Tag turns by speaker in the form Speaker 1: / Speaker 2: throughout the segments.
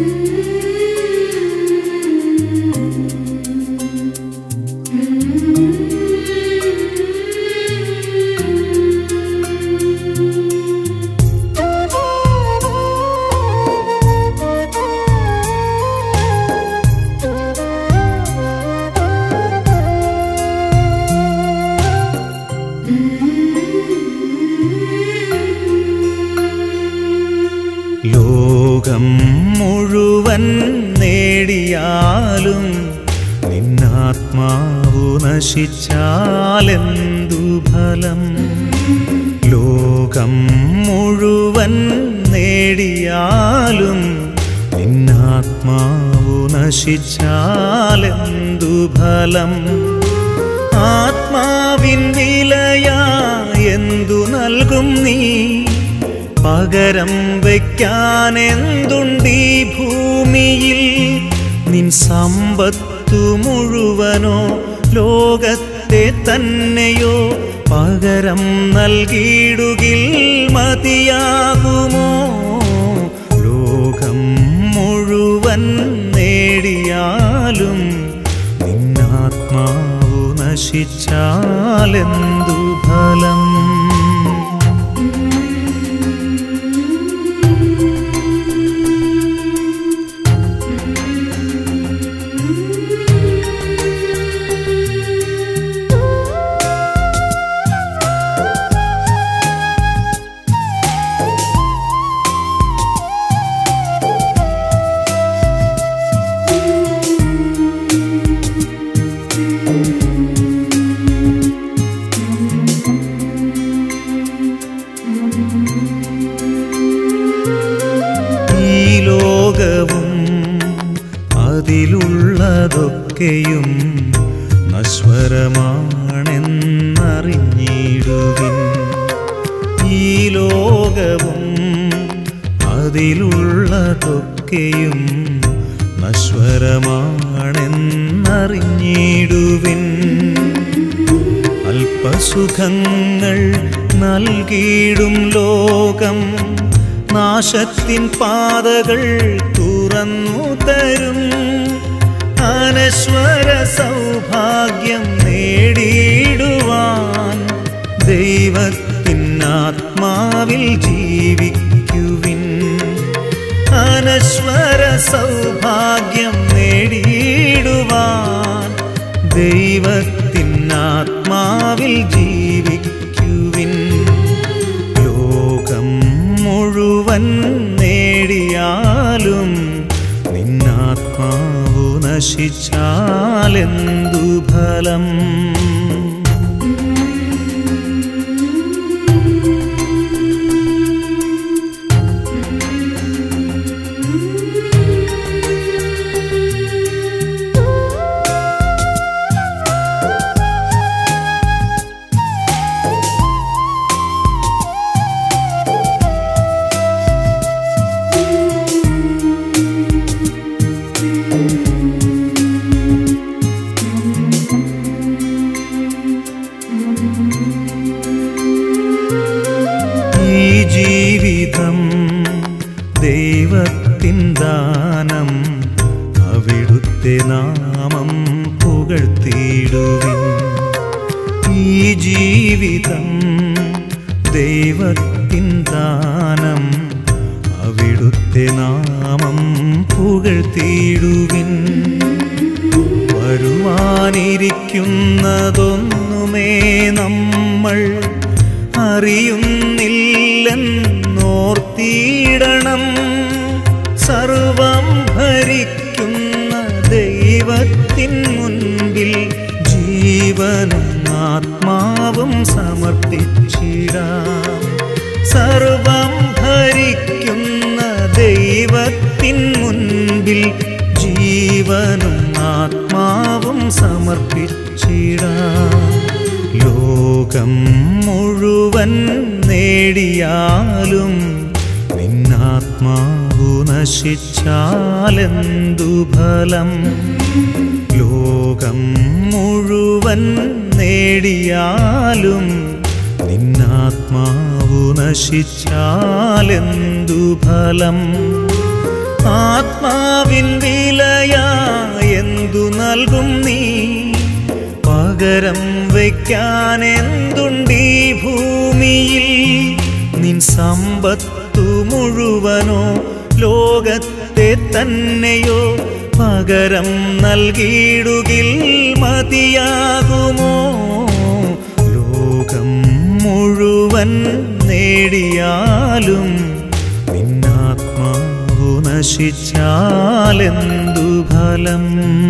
Speaker 1: ലോകം മുഴുവൻ നേടിയാലും നിന്നാത്മാവു നശിച്ചാലെന്തു ഫലം ലോകം മുഴുവൻ നേടിയാലും നിന്നാത്മാവു നശിച്ചാലെന്തു ഫലം ആത്മാവിൻ വിലയാ എന്തു നൽകും നീ പകരം വയ്ക്കാൻ എന്തുണ്ടീ ഭൂമിയിൽ നിൻ സമ്പത്തു മുഴുവനോ ലോകത്തെ തന്നെയോ പകരം നൽകിയിടുകിൽ മതിയാകുമോ ലോകം മുഴുവൻ നേടിയാലും നിന്നാത്മാവു നശിച്ചാലെന്തു ഫലം ഈ ലോകവും അതിലുള്ളതൊക്കെയും നശ്വരമാണെന്നറിഞ്ഞിടുവിൻ ഈ ലോകവും അതിലുള്ളതൊക്കെയും നശ്വരമാണെന്നറിഞ്ഞിടുവിൻ അല്പസുഖങ്ങൾ നൽകിയിടും ലോകം നാശത്തിൻ പാതകൾ തുറന്നു തരും അനശ്വര സൗഭാഗ്യം നേടിയിടുവാൻ ദൈവത്തിൻ ആത്മാവിൽ ജീവിക്കുവിൻ അനശ്വര സൗഭാഗ്യം നേടിയിടുവാൻ ദൈവത്തിൻ ആത്മാവിൽ ജീവിക്കുവിൻ ലോകം മുഴുവൻ നേടിയാലും നിന്നാത്മാവു നശിച്ചാലെന്തു ഫലം ഈ ജീവിതം ദൈവത്തിൻ ദാനം അവിടുത്തെ നാമം പുകഴ്ത്തിയിടുവിൻ ഈ ജീവിതം ദൈവത്തിൻ ദാനം അവിടുത്തെ നാമം പുകഴ്ത്തിയിടുവിൻ വരുവാനിരിക്കുന്നതൊന്നുമേ നമ്മൾ അറിയുന്നില്ലെന്നോർത്തിയിടണം സർവം ഭരിക്കുന്ന ദൈവത്തിൻ മുൻപിൽ ജീവനും ആത്മാവും സമർപ്പിച്ചിടാം സർവം ഭരിക്കുന്ന ദൈവത്തിൻ മുൻപിൽ ജീവനും ആത്മാവും സമർപ്പിച്ചിടാം ലോകം മുഴുവൻ നേടിയാലും നിന്നാത്മാവു നശിച്ചാലെന്തു ഫലം ലോകം മുഴുവൻ നേടിയാലും നിന്നാത്മാവു നശിച്ചാലെന്തു ഫലം ആത്മാവിൻ വിലയാ എന്തു നൽകും നീ പകരം വയ്ക്കാൻ എന്തുണ്ടീ ഭൂമിയിൽ നിൻ സമ്പത്തു മുഴുവനോ ലോകത്തെ തന്നെയോ പകരം നൽകിയിടുകിൽ മതിയാകുമോ ലോകം മുഴുവൻ നേടിയാലും നിന്നാത്മാവു നശിച്ചാലെന്തു ഫലം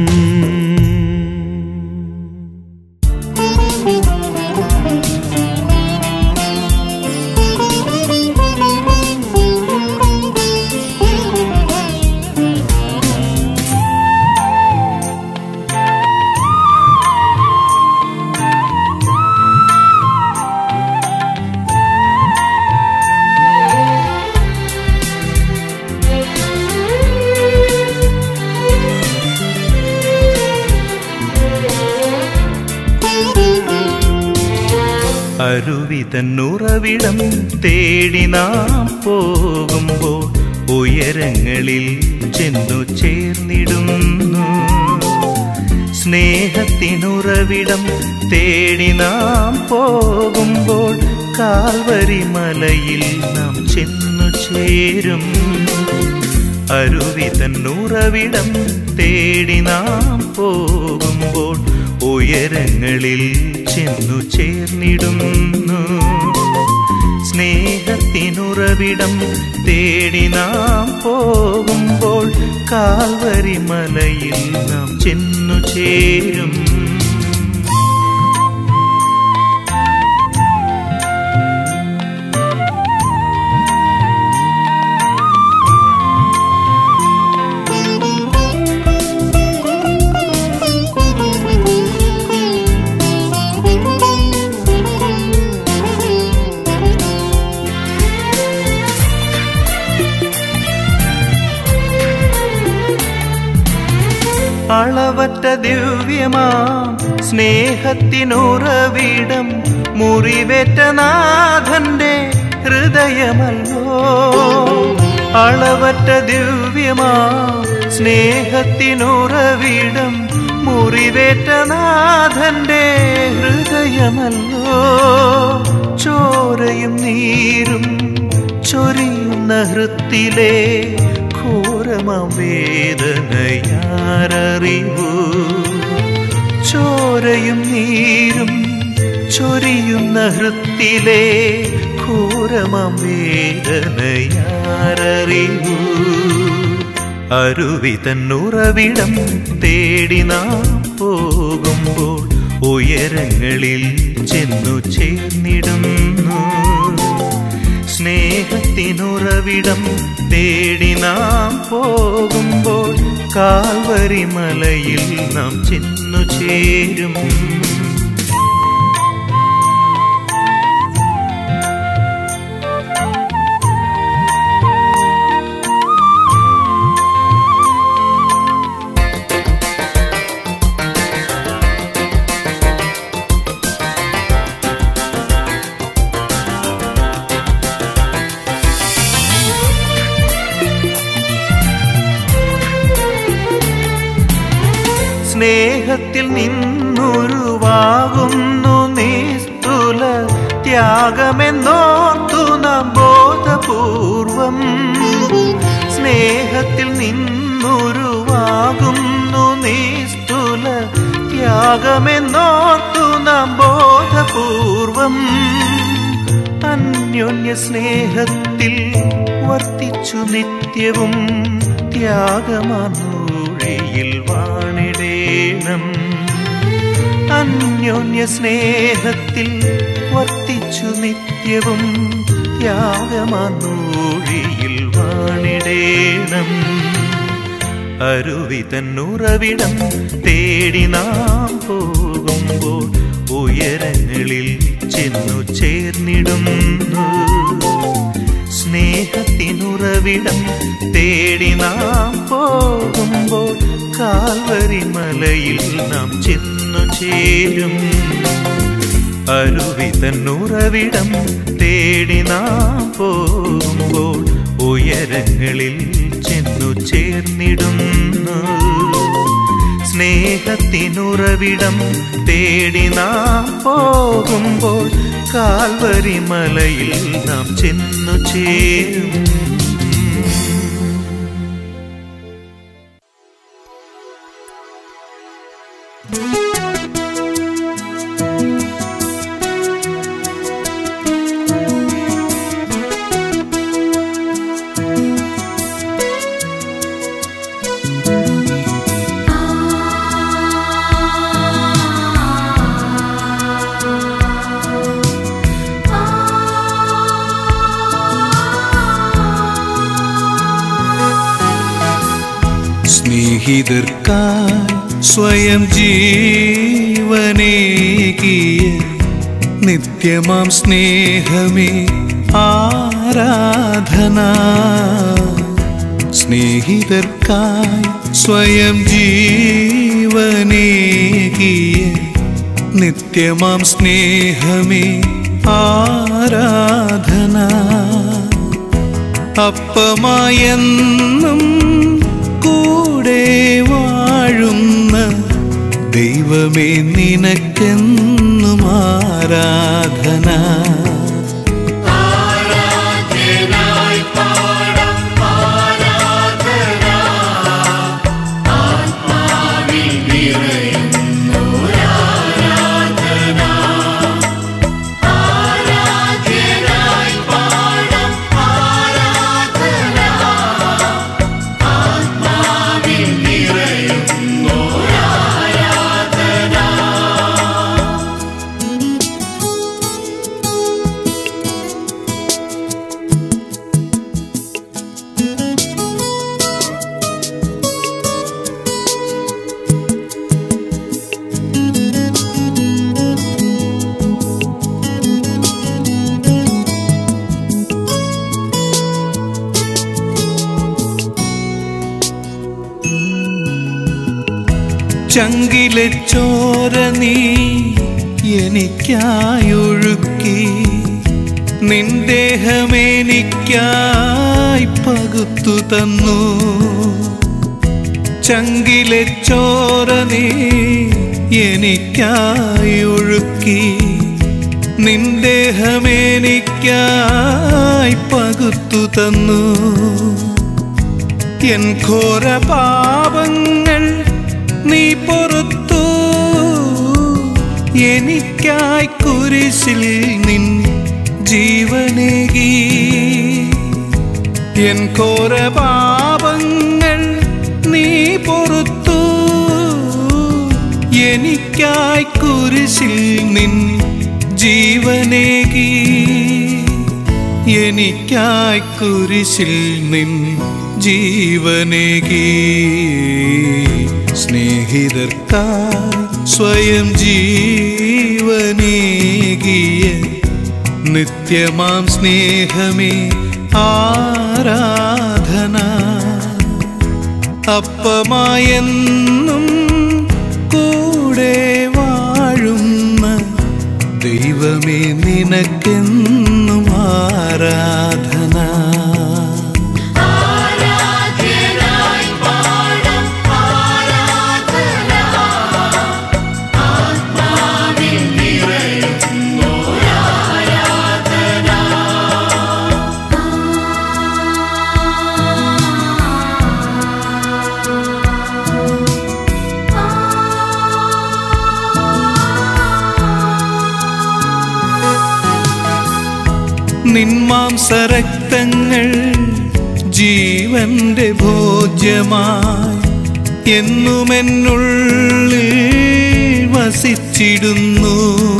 Speaker 1: അരുവിതന്നുറവിടം തേടി നാം പോകുമ്പോൾ ഉയരങ്ങളിൽ ചെന്നു ചേർന്നിടുന്നു സ്നേഹത്തിനുറവിടം തേടി നാം പോകുമ്പോൾ കാൽവരി മലയിൽ നാം ചെന്നു ചേരും അരുവിതന്നുറവിടം തേടി നാം പോകുമ്പോൾ ഉയരങ്ങളിൽ ചെന്നു ചേർന്നിടുന്നു സ്നേഹത്തിനുറവിടം തേടി നാം പോകുമ്പോൾ കാൽവരി മലയിൽ നാം ചെന്നു ചേരും അളവറ്റ ദിവ്യമാം സ്നേഹത്തിനുറവിടം മുറിവേറ്റ നാഥന്റെ ഹൃദയമല്ലോ അളവറ്റ ദിവ്യമാം സ്നേഹത്തിനുറവിടം മുറിവേറ്റ നാഥന്റെ ഹൃദയമല്ലോ ചോരയും നീരും ചൊരിയുന്ന ഹൃത്തിലെ ഘോരമാം വേദനയാരറിവൂ ചോരയും നീരും ചൊരിയുന്ന ഹൃത്തിലെ ഘോരമാം വേദനയാരറിവൂ അരുവി തന്നുറവിടം തേടി നാം പോകുമ്പോൾ ഉയരങ്ങളിൽ ചെന്നു ചേർന്നിടുന്നു സ്നേഹത്തിനുറവിടം തേടി നാം പോകുമ്പോൾ കാൽവരി മലയിൽ നാം ചെന്നു ചേരും സ്നേഹത്തിൽ നിന്നുരുവാകുന്നു നിസ്തുല ത്യാഗമെന്നോർത്തു നാം ബോധപൂർവം സ്നേഹത്തിൽ നിന്നുരുവാകുന്നു നിസ്തുല ത്യാഗമെന്നോർത്തു നാം ബോധപൂർവം അന്യോന്യ സ്നേഹത്തിൽ വർത്തിച്ചു നിത്യവും ത്യാഗമാനൂഴിയിൽ വാണിടേണം അന്യോന്യ സ്നേഹത്തിൽ വർത്തിച്ചു നിത്യവും ത്യാഗമാനൂഴിയിൽ വാണിടേണം അരുവി തന്നുറവിടം തേടി നാം പോകുമ്പോൾ ഉയരങ്ങളിൽ ചെന്നു ചേർന്നിടുന്നു സ്നേഹത്തിനുറവിടം തേടി നാം പോകുമ്പോൾ കാൽവരി മലയിൽ നാം ചെന്നു ചേരും അരുവി തന്നുറവിടം തേടി നാം പോകുമ്പോൾ ഉയരങ്ങളിൽ ചെന്നു ചേർന്നിടുന്നു സ്നേഹത്തിനുറവിടം തേടി നാം പോകുമ്പോൾ കാൽവരി മലയിൽ നാം ചെന്നു ചേരും
Speaker 2: സ്നേഹിതർക്കായി സ്വയം ജീവനേകിയ നിത്യമാം സ്നേഹമേ ആരാധന സ്നേഹിതർക്കായി സ്വയം ജീവനേകിയ നിത്യമാം സ്നേഹമേ ആരാധന അപ്പമായെന്നും കൂടെ വാഴുന്ന ദൈവമേ നിനക്കെന്നും ആരാധന ചങ്കിലെ ചോര നീ എനിക്കായൊഴുക്കി നിന്ദേഹമെനിക്കായി പകുത്തു തന്നു ചങ്കിലെ ചോര നീ എനിക്കായി ഒഴുക്കി നിന്ദേഹമെനിക്കായി പകുത്തു തന്നു എൻ ഘോര പാപങ്ങൾ നീ പൊറുത്തു എനിക്കായി കുരിശിൽ നിൻ ജീവനേകി എൻ ഘോര പാപങ്ങൾ നീ പൊറുത്തു എനിക്കായി കുരിശിൽ നിൻ ജീവനേകി എനിക്കായി കുരിശിൽ നിൻ ജീവനേകി സ്നേഹിതർക്കായി സ്വയം ജീവനേകിയ നിത്യമാം സ്നേഹമേ ആരാധന അപ്പമായെന്നും കൂടെ വാഴുന്ന ദൈവമേ നിനക്കെന്നും ആരാധന നിന്മാംസരക്തങ്ങൾ ജീവന്റെ ഭോജ്യമായി എന്നുമെന്നുള്ളിൽ വസിച്ചിടുന്നു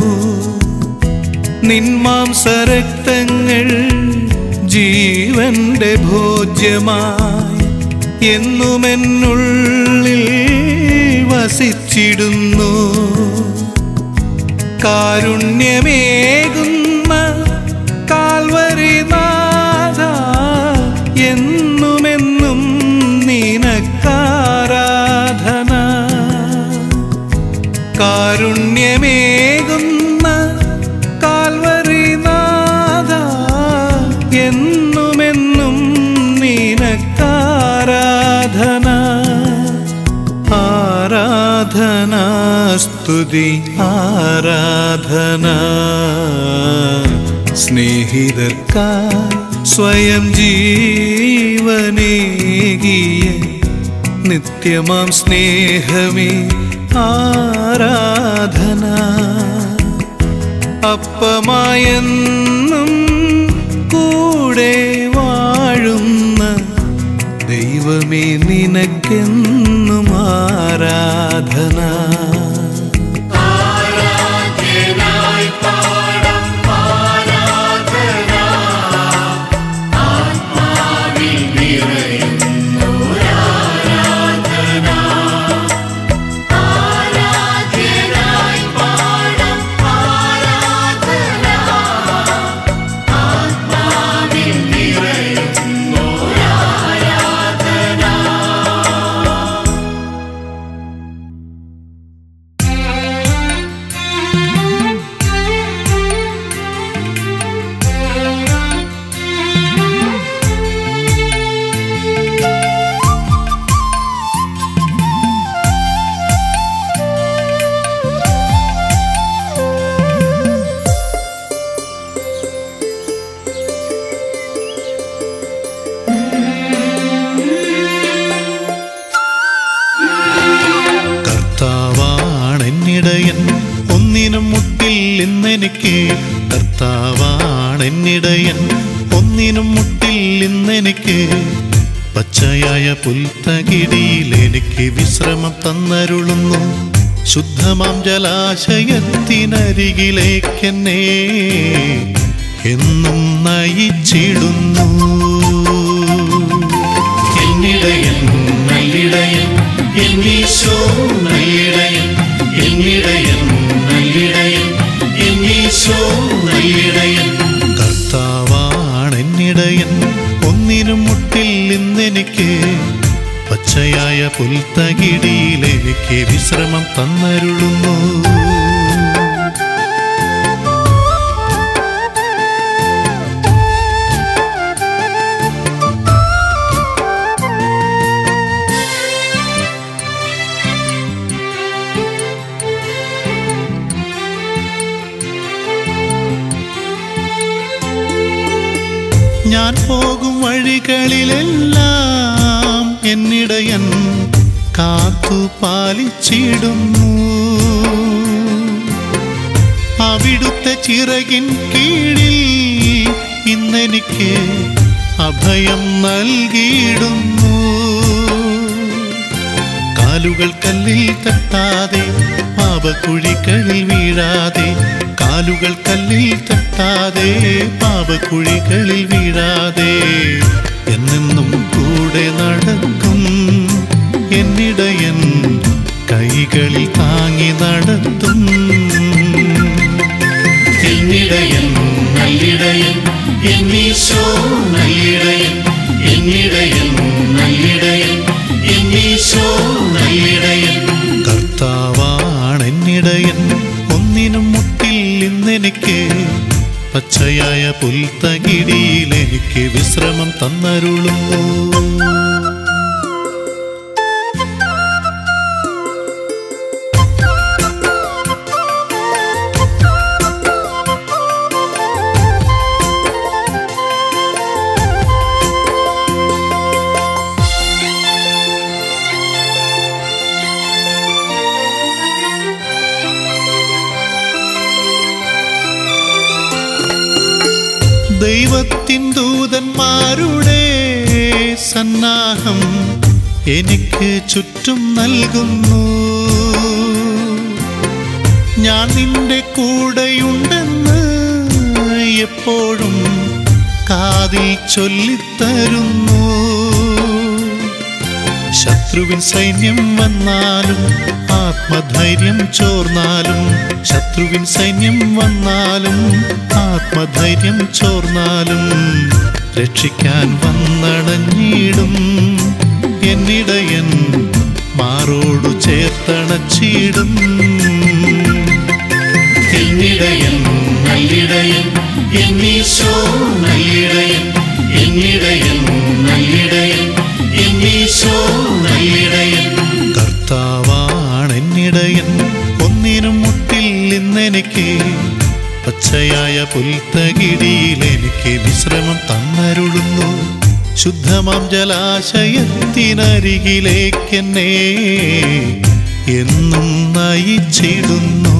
Speaker 2: നിന്മാംസരക്തങ്ങൾ ജീവന്റെ ഭോജ്യമായി എന്നുമെന്നുള്ളിൽ വസിച്ചിടുന്നു കാരുണ്യമേകുന്ന കാൽവരി നാഥ എന്നുമെന്നും നിനക്കാരാധന കാരുണ്യമേകുന്ന കാൽവരി നാഥ എന്നുമെന്നും നിനക്കാരാധന സ്തുതി ആരാധന സ്നേഹിതർക്കായി സ്വയം ജീവനേകിയ നിത്യമാം സ്നേഹമേ ആരാധന അപ്പമായെന്നും കൂടെ വാഴുന്ന ദൈവമേ നിനക്കെന്നും ആരാധന
Speaker 3: കർത്താവാണെന്നിടയൻ ഒന്നിനും മുട്ടിൽ ഇന്നെനിക്ക് കർത്താവാണെന്നിടയൻ ഒന്നിനും മുട്ടിൽ ഇന്നെനിക്ക് പച്ചയായ പുൽത്തകിടിയിൽ എനിക്ക് വിശ്രമം തന്നരുളുന്നു ശുദ്ധമാം ജലാശയത്തിനരികിലേക്കെന്നെ എന്നും നയിച്ചിടുന്നു എന്നിടയൻ നല്ലിടയൻ എന്നീശോ നല്ലിടയൻ എന്നിടയൻ നല്ലിടയൻ എന്നീശോ നല്ലിടയൻ കർത്താവാണെന്നിടയൻ ഒന്നിനും മുട്ടിൽ ഇന്നെനിക്ക് പച്ചയായ പുൽത്തകിടിയിൽ എനിക്ക് വിശ്രമം തന്നരുളുന്നു ഞാൻ പോകും വഴികളിലെല്ലാം എന്നിടയൻ കാത്തു പാലിച്ചിടുന്നു അവിടുത്തെ ചിറകിൻ കീഴിൽ ഇന്നെനിക്ക് അഭയം നൽകിയിടുന്നു കാലുകൾ കല്ലിൽ തട്ടാതെ പാപക്കുഴികളിൽ വീഴാതെ കാലുകൾ കല്ലിൽ തട്ടാതെ പാപക്കുഴികളിൽ വീഴാതെ എന്നെന്നും കൂടെ നടക്കും എന്നിടയൻ കൈകളിൽ താങ്ങി നടത്തും എന്നിടയൻ നല്ലിടയൻ എന്നീശോ നല്ലിടയൻ എന്നിടയൻ നല്ലിടയൻ എന്നീശോ നല്ലിടയൻ കർത്താവാണെന്നിടയൻ ഒന്നിനും മുട്ടിൽ ഇന്നെനിക്ക് പച്ചയായ പുൽത്തകിടിയിൽ എനിക്ക് വിശ്രമം തന്നരുളുന്നു ദൈവത്തിൻ ദൂതന്മാരുടെ സന്നാഹം എനിക്ക് ചുറ്റും നൽകുന്നു ഞാൻ നിന്റെ കൂടെയുണ്ടെന്ന് എപ്പോഴും കാതിൽ ചൊല്ലിത്തരുന്നു ശത്രുവിൻ സൈന്യം വന്നാലും ആത്മധൈര്യം ചോർന്നാലും ശത്രുവിൻ സൈന്യം വന്നാലും ആത്മധൈര്യം ചോർന്നാലും രക്ഷിക്കാൻ വന്നണഞ്ഞിടും എന്നിടയൻ മാറോടു ചേർത്തണച്ചിടും എന്നിടയൻ നല്ലിടയൻ എന്നീശോ നല്ലിടയൻ എന്നിടയൻ നല്ലിടയൻ എന്നീശോ നല്ലിടയൻ കർത്താവാണെന്നിടയൻ സൂര്യൻ ഒന്നിനും മുട്ടിൽ ഇന്നെനിക്ക് പച്ചയായ പുൽത്തകിടിയിൽ എനിക്ക് വിശ്രമം തന്നരുളുന്നു ശുദ്ധമാം ജലാശയത്തിനരികിലേക്കെന്നെ എന്നും നയിച്ചിടുന്നു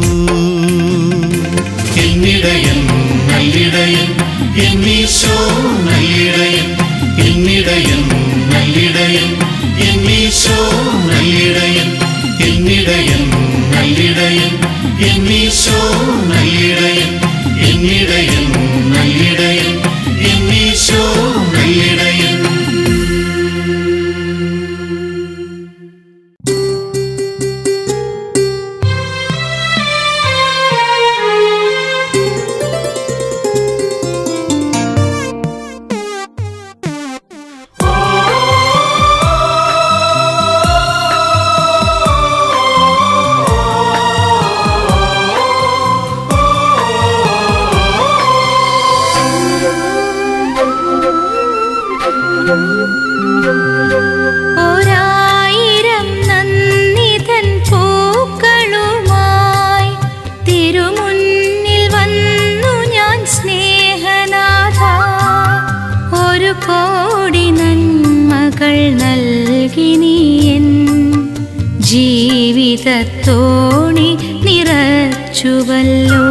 Speaker 3: എന്നിടയൻ നല്ലിടയൻ എന്നീശോ നല്ലിടയൻ എന്നിടയൻ നല്ലിടയൻ എന്നീശോ നല്ലിടയൻ എന്നിടയൻ നല്ലിടയൻ എന്നീശോ നല്ലിടയൻ എന്നിടയൻ നല്ലിടയൻ എന്നീശോ നല്ലിടയൻ
Speaker 4: ഒരായിരം നന്ദിതൻ പൂക്കളുമായി തിരുമുന്നിൽ വന്നു ഞാൻ സ്നേഹനാഥ ഒരു കോടി നന്മകൾ നൽകി നീ എൻ ജീവിതത്തോണി നിറച്ചുവല്ലോ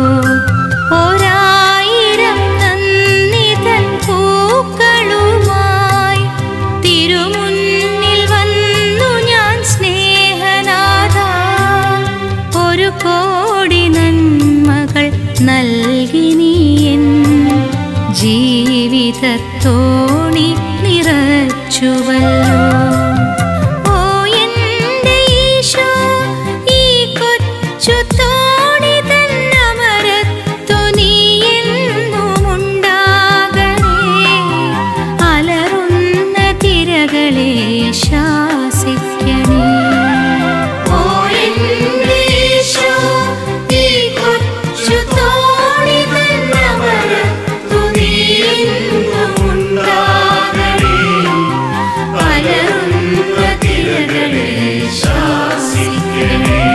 Speaker 4: ഒരായിരം നന്ദിതൻ പൂക്കളുമായി തിരുമുന്നിൽ വന്നു ഞാൻ സ്നേഹനാഥ ഒരു കോടി നന്മകൾ നൽകി നീ എൻ ജീവിതത്തോണി നിറച്ചുവല്ലോ ഓ എന്റെ ഈശോ ഈ കൊച്ചു തോണി തന്നമരത്തു നീ എന്നുമുണ്ടാകണേ അലറുന്ന തിരകളെ ശാസിക്കണേ ഓ എന്റെ ഈശോ ഈ കൊച്ചു തോണി തന്നമരത്തു നീ എന്നുമുണ്ടാകണേ അലറുന്ന തിരകളെ ശാസിക്കണേ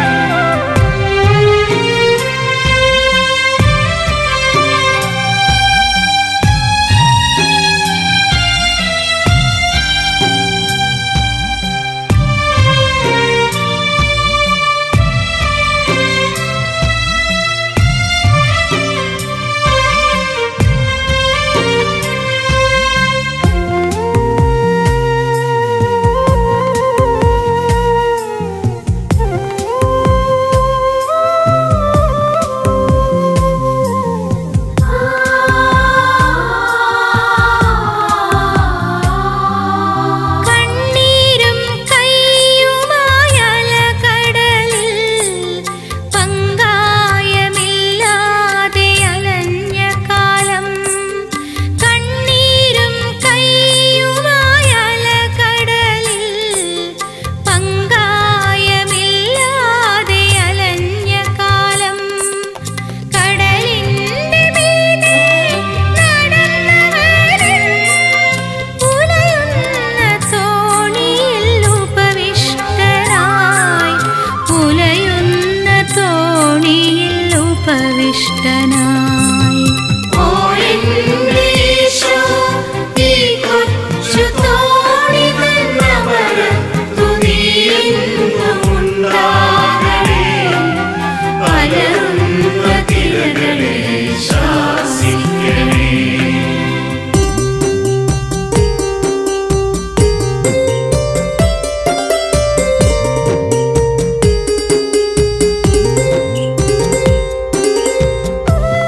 Speaker 4: കണ്ണീരും കയ്യുമായല കടലിൽ പങ്കായമില്ലാതെ അലഞ്ഞ കാലം കണ്ണീരും കയ്യുമായല കടലിൽ പങ്കായമില്ലാതെ അലഞ്ഞ കാലം കടലിന്റെ മീതെ നടന്നവരിൽ ഉലയുന്ന തോണിയിൽ ഉപവിഷ്ടനായി ഉലയുന്ന തോണിയിൽ ഉപവിഷ്ടനായി ഓ എന്റെ ഈശോ ഈ കൊച്ചു തോണി തന്നമരത്തു നീ എന്നുമുണ്ടാകണേ അലറുന്ന തിരകളെ ശാസിക്കണേ
Speaker 3: ഓ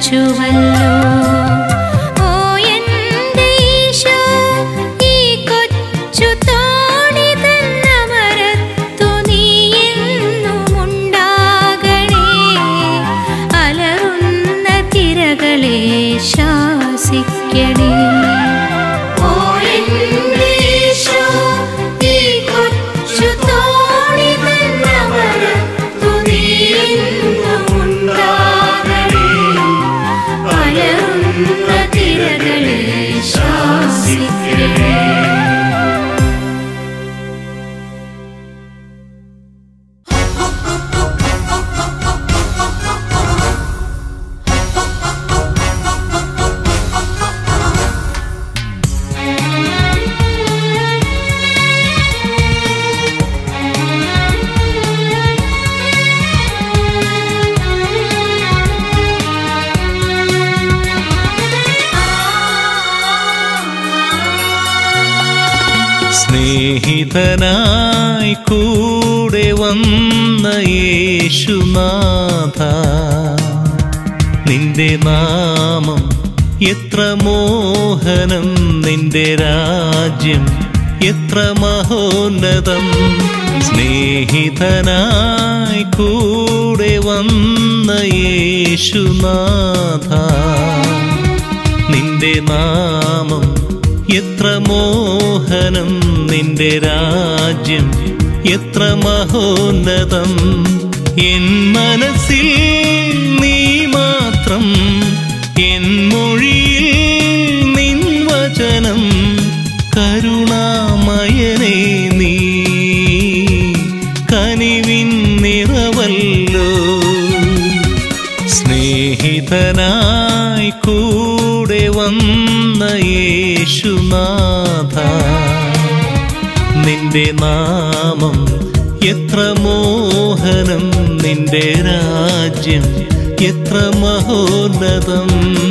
Speaker 4: നിറച്ചുവല്ലോ ഓ എൻ്റെ ഈശോ ഈ കൊച്ചു തോണി തന്നമരത്തു നീ എന്നുമുണ്ടാകണേ അലറുന്ന തിരകളെ ശാസിക്കണേ ഓ എൻ്റെ ഈശോ ഈ കൊച്ചു തോണി തന്നമരത്തു നീ എന്നുമുണ്ടാകണേ അലറുന്ന തിരകളെ ശാസിക്കണേ
Speaker 2: സ്നേഹിതനായി കൂടെ വന്ന യേശുനാഥ നിന്റെ നാമം എത്ര മോഹനം നിന്റെ രാജ്യം എത്ര മഹോന്നതം സ്നേഹിതനായി കൂടെ വന്ന യേശുനാഥ നിന്റെ നാമം എത്ര മോഹനം നിന്റെ രാജ്യം എത്ര മഹോന്നതം എൻ മനസ്സിൽ നീ മാത്രം എൻ മൊഴിയിൽ നിൻ വചനം കരുണാമയനേ നീ കനിവിൻ നിറവല്ലോ സ്നേഹിതനായി കൂടെ വന്ന യേശുനാഥ നിന്റെ നാമം എത്ര മോഹനം നിന്റെ രാജ്യം എത്ര മഹോന്നതം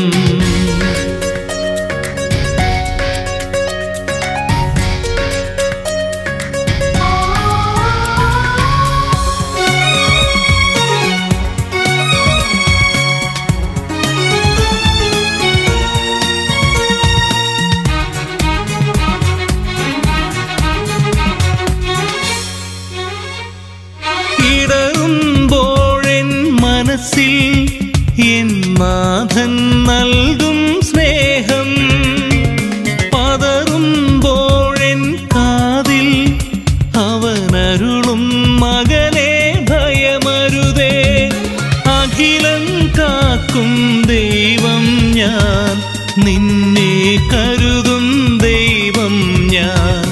Speaker 2: ഇടറുമ്പോഴെൻ മനസ്സിൽ എൻ നാഥൻ നൽകും സ്നേഹം പതറുമ്പോഴെൻ കാതിൽ അവനരുളും മകനെ ഭയമരുതേ അഖിലം കാക്കും ദൈവം ഞാൻ നിന്നെ കരുതും ദൈവം ഞാൻ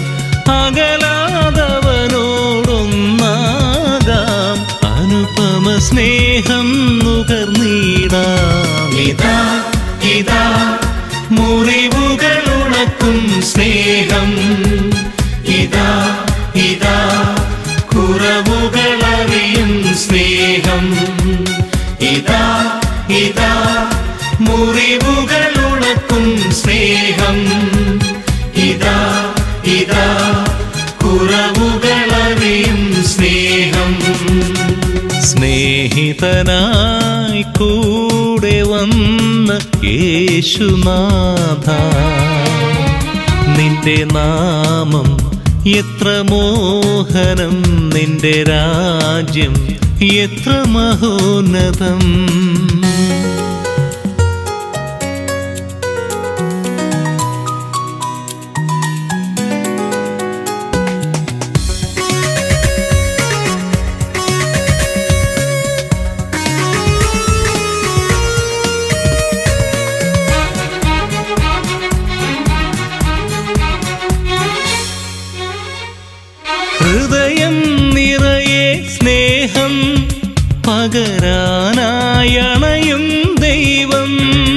Speaker 2: അകലാതവനോടൊന്നാകാം അനുപമ സ്നേഹം നുകർന്നീടാം ഇതാ ഇതാ മുറിവുകൾ ഉണക്കും സ്നേഹം ഇതാ ഇതാ കുറവുകൾ അറിയും സ്നേഹം ഇതാ ഇതാ മുറിവുകൾ ഉണക്കും സ്നേഹം ഇതാ ഇതാ കുറവുകൾ അറിയും സ്നേഹം സ്നേഹിതനായി കൂടെ വന്ന യേശുനാഥ നിന്റെ നാമം എത്ര മോഹനം നിന്റെ രാജ്യം എത്ര മഹോന്നതം ഹൃദയം നിറയെ സ്നേഹം പകരാനായണയും ദൈവം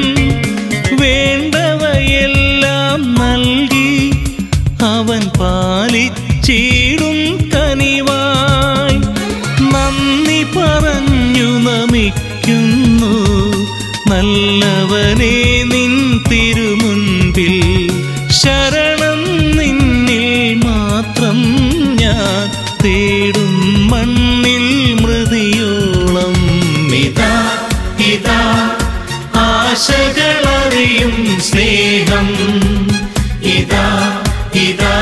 Speaker 2: വേണ്ടവയെല്ലാം നൽകി അവൻ പാലിച്ചിടും കനിവായി നന്ദി പറഞ്ഞു നമിക്കുന്നു നല്ലവനെ നിൻ തിരുമുൻപിൽ ശരണം നിന്നിൽ മാത്രം ഞാൻ തേടും മണ്ണിൽ മൃതിയോളം ഇതാ ഇതാ ആ ആശകളറിയും സ്നേഹം ഇതാ ഇതാ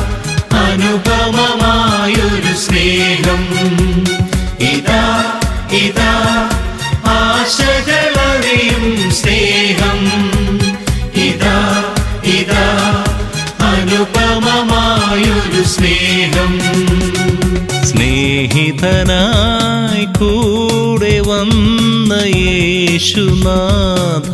Speaker 2: അനുപമമായൊരു സ്നേഹം ഇതാ ഇതാ ആശകളറിയും സ്നേഹം ഇതാ ഇതാ അനുപമമായൊരു സ്നേഹം സ്നേഹിതനായി കൂടെ വന്ന യേശുനാഥ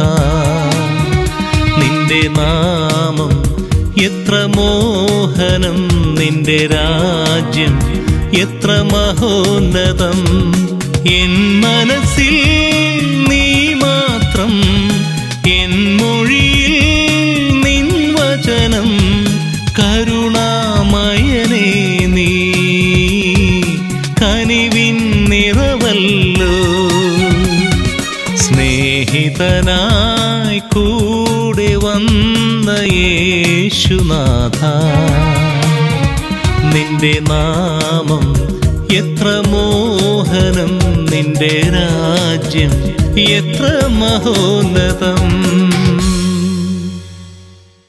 Speaker 2: നിന്റെ നാമം എത്ര മോഹനം നിന്റെ രാജ്യം എത്ര മഹോന്നതം എൻ മനസ്സിൽ നീ മാത്രം എൻ മൊഴിയിൽ നിൻ വചനം കരുണാമയനേ നീ കനിവിൻ നിറവല്ലോ സ്നേഹിതനായി കൂടെ വന്ന യേശുനാഥ നിന്റെ നാമം എത്ര മോഹനം നിന്റെ രാജ്യം എത്ര മഹോന്നതം